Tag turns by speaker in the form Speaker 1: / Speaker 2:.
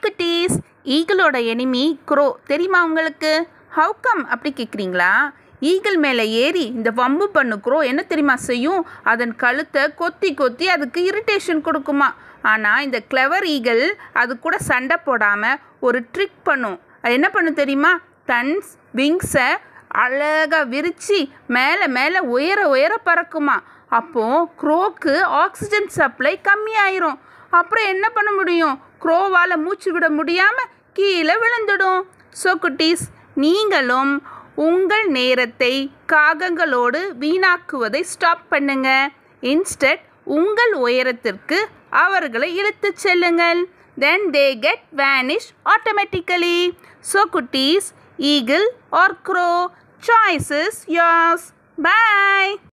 Speaker 1: குட்டீஸ் ஈகிளோட enemy grow தெரியுமா உங்களுக்கு ஹவு கம் அப்படி கேட்குறீங்களா ஈகிள் மேலே ஏறி இந்த வம்பு பண்ணு க்ரோ என்ன தெரியுமா செய்யும் அதன் கழுத்தை கொத்தி கொத்தி அதுக்கு இரிட்டேஷன் கொடுக்குமா ஆனால் இந்த கிளவர் ஈகிள் அது கூட சண்டை போடாமல் ஒரு ட்ரிக் பண்ணும் அது என்ன பண்ணும் தெரியுமா தன் விங்ஸை அழகாக விரித்து மேலே மேலே உயர உயர பறக்குமா அப்போது க்ரோக்கு ஆக்சிஜன் சப்ளை கம்மியாயிரும் அப்புறம் என்ன பண்ண முடியும் க்ரோவால் மூச்சு விட முடியாமல் கீழே விழுந்துடும் ஸோ குட்டீஸ் நீங்களும் உங்கள் நேரத்தை காகங்களோடு வீணாக்குவதை ஸ்டாப் பண்ணுங்க இன்ஸ்டட் உங்கள் உயரத்திற்கு அவர்களை இழுத்துச் செல்லுங்கள் then they get vanish automatically so குட்டீஸ் eagle or crow choice is yours bye